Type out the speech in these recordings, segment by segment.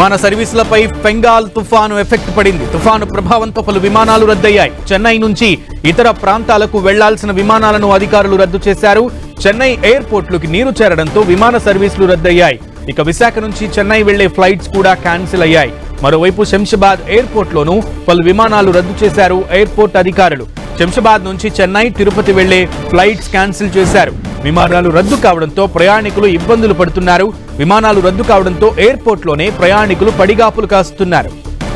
విమాన సర్వీసులపై బెంగాల్ తుఫాను ఎఫెక్ట్ పడింది తుఫాను ప్రభావంతో పలు విమానాలు రద్దయ్యాయి చెన్నై నుంచి ఇతర ప్రాంతాలకు వెళ్లాల్సిన విమానాలను అధికారులు రద్దు చేశారు చెన్నై ఎయిర్పోర్ట్లోకి నీరు చేరడంతో విమాన సర్వీసులు రద్దయ్యాయి ఇక విశాఖ నుంచి చెన్నై వెళ్లే ఫ్లైట్స్ కూడా క్యాన్సిల్ అయ్యాయి మరోవైపు శంషాబాద్ ఎయిర్పోర్ట్లోనూ పలు విమానాలు రద్దు చేశారు ఎయిర్పోర్ట్ అధికారులు శంషాబాద్ నుంచి చెన్నై తిరుపతి వెళ్లే ఫ్లైట్స్ క్యాన్సిల్ చేశారు విమానాలు రద్దు కావడంతో ప్రయాణికులు ఇబ్బందులు పడుతున్నారు విమానాలు రద్దు కావడంతో ఎయిర్పోర్ట్లోనే ప్రయాణికులు పడిగాపులు కాస్తున్నారు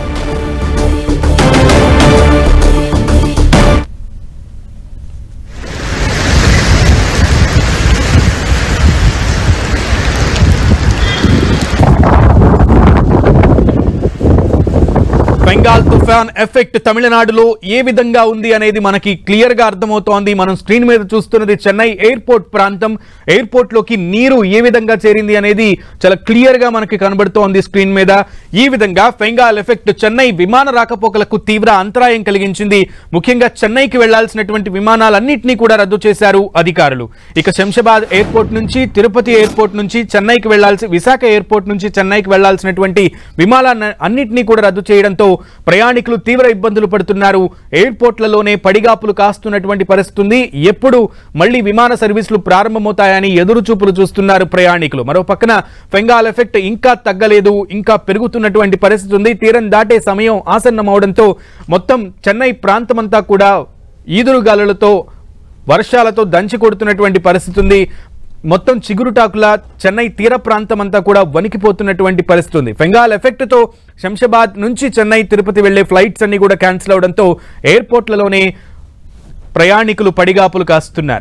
బెంగాల్ తుఫాన్ ఎఫెక్ట్ తమిళనాడులో ఏ విధంగా ఉంది అనేది మనకి క్లియర్ గా అర్థమవుతోంది మనం స్క్రీన్ మీద చూస్తున్నది చెన్నై ఎయిర్పోర్ట్ ప్రాంతం ఎయిర్పోర్ట్ లోకి నీరు ఏ విధంగా చేరింది అనేది చాలా క్లియర్ గా మనకి కనబడుతోంది స్క్రీన్ మీద ఈ విధంగా బెంగాల్ ఎఫెక్ట్ చెన్నై విమాన రాకపోకలకు తీవ్ర అంతరాయం కలిగించింది ముఖ్యంగా చెన్నైకి వెళ్లాల్సినటువంటి విమానాలన్నింటినీ కూడా రద్దు చేశారు అధికారులు ఇక శంషాబాద్ ఎయిర్పోర్ట్ నుంచి తిరుపతి ఎయిర్పోర్ట్ నుంచి చెన్నైకి వెళ్లాల్సి విశాఖ ఎయిర్పోర్ట్ నుంచి చెన్నైకి వెళ్లాల్సినటువంటి విమానాల అన్నింటినీ కూడా రద్దు చేయడంతో ప్రయాణికులు తీవ్ర ఇబ్బందులు పడుతున్నారు ఎయిర్పోర్ట్లలోనే పడిగాపులు కాస్తున్నటువంటి పరిస్థితి ఉంది ఎప్పుడు మళ్ళీ విమాన సర్వీసులు ప్రారంభమవుతాయని ఎదురు చూపులు చూస్తున్నారు ప్రయాణికులు మరో పక్కన బెంగాల్ ఎఫెక్ట్ ఇంకా తగ్గలేదు ఇంకా పెరుగుతున్నటువంటి పరిస్థితి ఉంది తీరం దాటే సమయం ఆసన్నమవడంతో మొత్తం చెన్నై ప్రాంతమంతా కూడా ఈదురుగాలులతో వర్షాలతో దంచి కొడుతున్నటువంటి పరిస్థితి ఉంది మొత్తం చిగురుటాకుల చెన్నై తీర ప్రాంతం అంతా కూడా వణికిపోతున్నటువంటి పరిస్థితి ఉంది బెంగాల్ ఎఫెక్ట్ తో శంషాబాద్ నుంచి చెన్నై తిరుపతి వెళ్లే ఫ్లైట్స్ అన్ని కూడా క్యాన్సిల్ అవడంతో ఎయిర్పోర్ట్లలోనే ప్రయాణికులు పడిగాపులు కాస్తున్నారు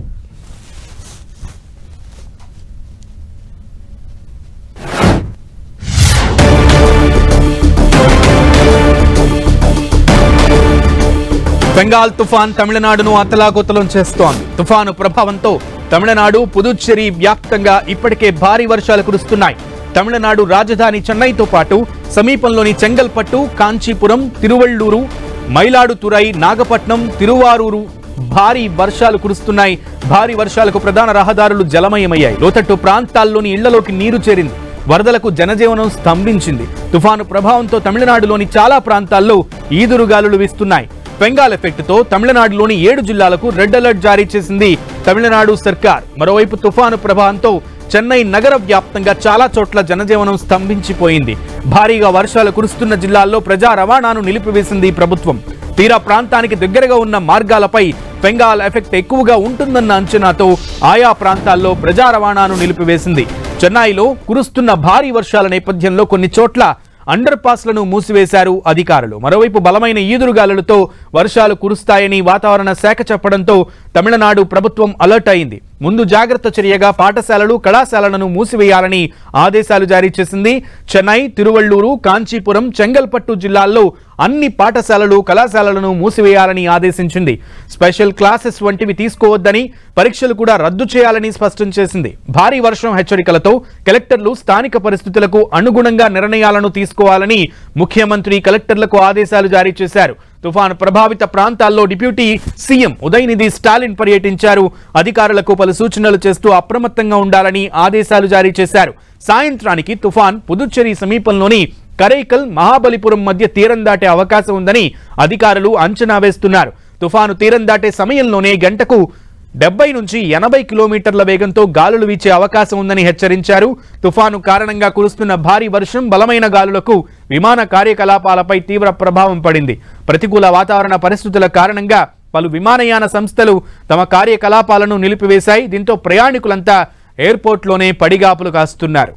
బెంగాల్ తుఫాన్ తమిళనాడును అతలాకుతలం చేస్తోంది తుఫాను ప్రభావంతో తమిళనాడు పుదుచ్చేరి వ్యాప్తంగా ఇప్పటికే భారీ వర్షాలు కురుస్తున్నాయి తమిళనాడు రాజధాని చెన్నైతో పాటు సమీపంలోని చెంగల్పట్టు కాంచీపురం తిరువళ్ళూరు మైలాడుతురై నాగపట్నం తిరువారూరు భారీ వర్షాలు కురుస్తున్నాయి భారీ వర్షాలకు ప్రధాన రహదారులు జలమయమయ్యాయి లోతట్టు ప్రాంతాల్లోని ఇళ్లలోకి నీరు చేరింది వరదలకు జనజీవనం స్తంభించింది తుఫాను ప్రభావంతో తమిళనాడులోని చాలా ప్రాంతాల్లో ఈదురుగాలులు వీస్తున్నాయి బెంగాల్ ఎఫెక్ట్ తో తమిళనాడులోని ఏడు జిల్లాలకు రెడ్ అలర్ట్ జారీ చేసింది తమిళనాడు సర్కార్ మరోవైపు తుఫాను ప్రభావంతో చెన్నై నగర వ్యాప్తంగా చాలా చోట్ల జనజీవనం స్తంభించిపోయింది భారీగా వర్షాలు కురుస్తున్న జిల్లాల్లో ప్రజా రవాణాను నిలిపివేసింది ప్రభుత్వం తీరా ప్రాంతానికి దగ్గరగా ఉన్న మార్గాలపై బెంగాల్ ఎఫెక్ట్ ఎక్కువగా ఉంటుందన్న అంచనాతో ఆయా ప్రాంతాల్లో ప్రజా రవాణాను నిలిపివేసింది చెన్నైలో కురుస్తున్న భారీ వర్షాల నేపథ్యంలో కొన్ని చోట్ల అండర్ పాస్లను మూసివేశారు అధికారులు మరోవైపు బలమైన ఈదురుగాలులతో వర్షాలు కురుస్తాయని వాతావరణ శాఖ చెప్పడంతో తమిళనాడు ప్రభుత్వం అలర్ట్ అయింది ముందు జాగ్రత్త చర్యగా పాఠశాలలు కళాశాలలను మూసివేయాలని ఆదేశాలు జారీ చేసింది చెన్నై తిరువళ్ళూరు కాంచీపురం చెంగల్పట్టు జిల్లాల్లో అన్ని పాఠశాలలు కళాశాలలను మూసివేయాలని ఆదేశించింది స్పెషల్ క్లాసెస్ వంటివి తీసుకోవద్దని పరీక్షలు కూడా రద్దు చేయాలని స్పష్టం చేసింది భారీ వర్షం హెచ్చరికలతో కలెక్టర్లు స్థానిక పరిస్థితులకు అనుగుణంగా నిర్ణయాలను తీసుకోవాలని ముఖ్యమంత్రి కలెక్టర్లకు ఆదేశాలు జారీ చేశారు తుఫాను ప్రభావిత ప్రాంతాల్లో డిప్యూటీ సీఎం ఉదయనిధి స్టాలిన్ పర్యటించారు అధికారులకు పలు సూచనలు చేస్తూ అప్రమత్తంగా ఉండాలని ఆదేశాలు జారీ చేశారు సాయంత్రానికి తుఫాన్ పుదుచ్చేరి సమీపంలోని కరైకల్ మహాబలిపురం మధ్య తీరం దాటే అవకాశం ఉందని అధికారులు అంచనా వేస్తున్నారు తుఫాను తీరం దాటే సమయంలోనే గంటకు డెబ్బై నుంచి ఎనభై కిలోమీటర్ల వేగంతో గాలులు వీచే అవకాశం ఉందని హెచ్చరించారు తుఫాను కారణంగా కురుస్తున్న భారీ వర్షం బలమైన గాలులకు విమాన కార్యకలాపాలపై తీవ్ర ప్రభావం పడింది ప్రతికూల వాతావరణ పరిస్థితుల కారణంగా పలు విమానయాన సంస్థలు తమ కార్యకలాపాలను నిలిపివేశాయి దీంతో ప్రయాణికులంతా ఎయిర్పోర్ట్లోనే పడిగాపులు కాస్తున్నారు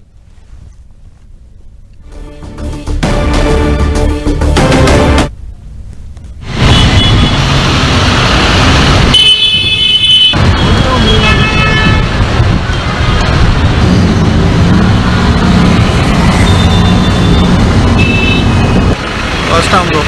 ఫస్ట్ టైం బ్రో